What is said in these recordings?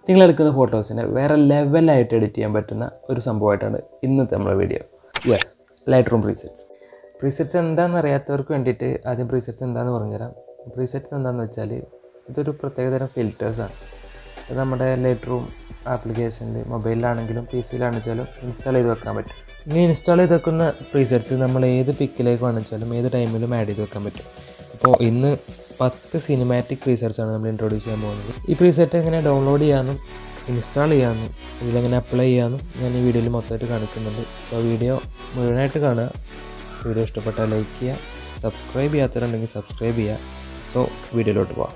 നിങ്ങളെടുക്കുന്ന ഫോട്ടോസിനെ വേറെ ലെവലായിട്ട് എഡിറ്റ് ചെയ്യാൻ പറ്റുന്ന ഒരു സംഭവമായിട്ടാണ് ഇന്നത്തെ നമ്മുടെ video yes Lightroom presets presets എന്താണെന്ന് അറിയാത്തവർക്ക് വേണ്ടിയിട്ട് ആദ്യം പ്രീസെറ്റ്സ് എന്താണെന്ന് പറഞ്ഞുതരാം പ്രീസെറ്റ്സ് എന്താണെന്ന് വെച്ചാൽ ഇതൊരു പ്രത്യേകതരം ഫിൽറ്റേഴ്സാണ് ഇത് നമ്മുടെ ലൈറ്റ് റൂം ആപ്ലിക്കേഷനിൽ മൊബൈലിലാണെങ്കിലും പി സിയിലാണെച്ചാലും ഇൻസ്റ്റാൾ ചെയ്ത് വെക്കാൻ പറ്റും ഇനി ഇൻസ്റ്റാൾ ചെയ്ത് വെക്കുന്ന പ്രീസെറ്റ്സ് നമ്മൾ ഏത് പിക്കിലേക്ക് വേണമെച്ചാലും ഏത് ടൈമിലും ആഡ് ചെയ്ത് വെക്കാൻ പറ്റും അപ്പോൾ ഇന്ന് പത്ത് സിനിമാറ്റിക് പ്രീസെറ്റ്സ് ആണ് നമ്മൾ ഇൻട്രൊഡ്യൂസ് ചെയ്യാൻ പോകുന്നത് ഈ പ്രീസെറ്റ് എങ്ങനെ ഡൗൺലോഡ് ചെയ്യാമെന്നും ഇൻസ്റ്റാൾ ചെയ്യാമെന്നും ഇതിലെങ്ങനെ അപ്ലൈ ചെയ്യാമെന്നും ഞാൻ ഈ വീഡിയോയിൽ മൊത്തമായിട്ട് കാണിക്കുന്നുണ്ട് സോ വീഡിയോ മുഴുവനായിട്ട് കാണുക വീഡിയോ ഇഷ്ടപ്പെട്ടാൽ ലൈക്ക് ചെയ്യുക സബ്സ്ക്രൈബ് ചെയ്യാത്തവരുണ്ടെങ്കിൽ സബ്സ്ക്രൈബ് ചെയ്യുക സോ വീഡിയോയിലോട്ട് പോവാം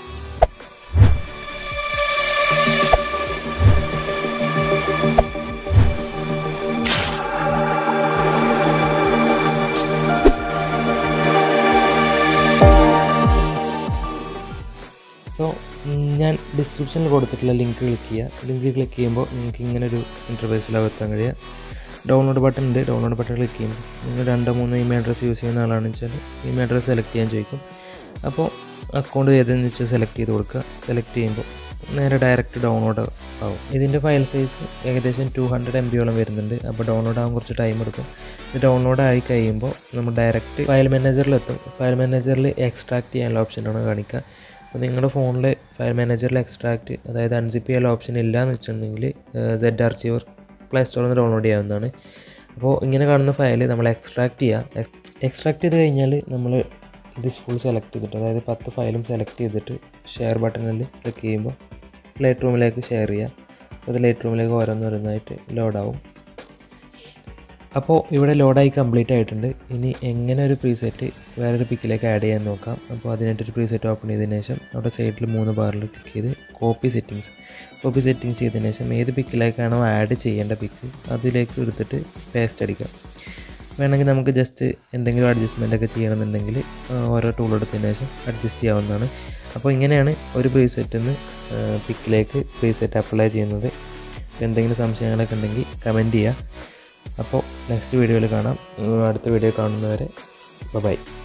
സോ ഞാൻ ഡിസ്ക്രിപ്ഷനിൽ കൊടുത്തിട്ടുള്ള ലിങ്ക് ക്ലിക്ക് ചെയ്യുക ലിങ്ക് ക്ലിക്ക് ചെയ്യുമ്പോൾ നിങ്ങൾക്ക് ഇങ്ങനെ ഒരു ഇൻ്റർഫേസിലാണ് എത്താൻ കഴിയുക ഡൗൺലോഡ് ബട്ടൺ ഉണ്ട് ഡൗൺലോഡ് ബട്ടൺ ക്ലിക്ക് ചെയ്യുമ്പോൾ നിങ്ങൾ രണ്ടോ മൂന്നോ ഇമെയിൽ അഡ്രസ്സ് യൂസ് ചെയ്യുന്ന ആളാണെന്ന് വെച്ചാൽ ഇമെയിൽ അഡ്രസ്സ് സെലക്ട് ചെയ്യാൻ ചോദിക്കും അപ്പോൾ അക്കൗണ്ട് ഏതെന്ന് വെച്ചാൽ സെലക്ട് ചെയ്ത് കൊടുക്കുക സെലക്ട് ചെയ്യുമ്പോൾ നേരെ ഡയറക്റ്റ് ഡൗൺലോഡ് ആവും ഇതിൻ്റെ ഫയൽ സൈസ് ഏകദേശം ടു ഹൺഡ്രഡ് എം ബിയോളം വരുന്നുണ്ട് അപ്പോൾ ഡൗൺലോഡ് ആകാൻ കുറച്ച് ടൈം എടുക്കും ഇത് ഡൗൺലോഡ് ആയി കഴിയുമ്പോൾ നമ്മൾ ഡയറക്റ്റ് ഫയൽ മാനേജറിലെത്തും ഫയൽ മാനേജറിൽ എക്സ്ട്രാക്ട് ചെയ്യാനുള്ള ഓപ്ഷനാണ് കാണിക്കുക അപ്പോൾ നിങ്ങളുടെ ഫോണിൽ ഫയൽ മാനേജറിൽ എക്സ്ട്രാക്റ്റ് അതായത് അൺസിപ്പ് ചെയ്യാനുള്ള ഓപ്ഷൻ ഇല്ല എന്ന് വെച്ചിട്ടുണ്ടെങ്കിൽ സെഡ് ആർച്ചീവർ പ്ലേ സ്റ്റോറിൽ നിന്ന് ഡൗൺലോഡ് ചെയ്യാവുന്നതാണ് അപ്പോൾ ഇങ്ങനെ കാണുന്ന ഫയൽ നമ്മൾ എക്സ്ട്രാക്ട് ചെയ്യുക എക്സ്ട്രാക്ട് ചെയ്ത് കഴിഞ്ഞാൽ നമ്മൾ ദിസ് ഫുൾ സെലക്ട് ചെയ്തിട്ട് അതായത് പത്ത് ഫയലും സെലക്ട് ചെയ്തിട്ട് ഷെയർ ബട്ടണിൽ ക്ലിക്ക് ചെയ്യുമ്പോൾ ലൈറ്റ് റൂമിലേക്ക് ഷെയർ ചെയ്യുക അപ്പോൾ അത് ലൈറ്റ് റൂമിലേക്ക് ഓരോന്ന് ഓരോന്നായിട്ട് ലോഡാവും അപ്പോൾ ഇവിടെ ലോഡായി കംപ്ലീറ്റ് ആയിട്ടുണ്ട് ഇനി എങ്ങനെ ഒരു പ്രീസെറ്റ് വേറൊരു പിക്കിലേക്ക് ആഡ് ചെയ്യാൻ നോക്കാം അപ്പോൾ അതിനായിട്ടൊരു പ്രീസെറ്റ് ഓപ്പൺ ചെയ്തതിന് ശേഷം അവിടെ സൈഡിൽ മൂന്ന് ബാറിൽ ക്ലിക്ക് ചെയ്ത് കോപ്പി സെറ്റിങ്സ് കോപ്പി സെറ്റിങ്സ് ചെയ്തതിന് ശേഷം ഏത് പിക്കിലേക്കാണോ ആഡ് ചെയ്യേണ്ട പിക്ക് അതിലേക്ക് എടുത്തിട്ട് പേസ്റ്റ് അടിക്കാം വേണമെങ്കിൽ നമുക്ക് ജസ്റ്റ് എന്തെങ്കിലും അഡ്ജസ്റ്റ്മെൻ്റ് ഒക്കെ ചെയ്യണമെന്നുണ്ടെങ്കിൽ ഓരോ ടൂൾ എടുത്തതിന് ശേഷം അഡ്ജസ്റ്റ് ചെയ്യാവുന്നതാണ് അപ്പോൾ ഇങ്ങനെയാണ് ഒരു പ്രീസെറ്റിൽ നിന്ന് പിക്കിലേക്ക് പ്രീസെറ്റ് അപ്ലൈ ചെയ്യുന്നത് എന്തെങ്കിലും സംശയങ്ങളൊക്കെ ഉണ്ടെങ്കിൽ കമൻറ്റ് ചെയ്യുക അപ്പോൾ നെക്സ്റ്റ് വീഡിയോയിൽ കാണാം അടുത്ത വീഡിയോ കാണുന്നവരെ ബൈ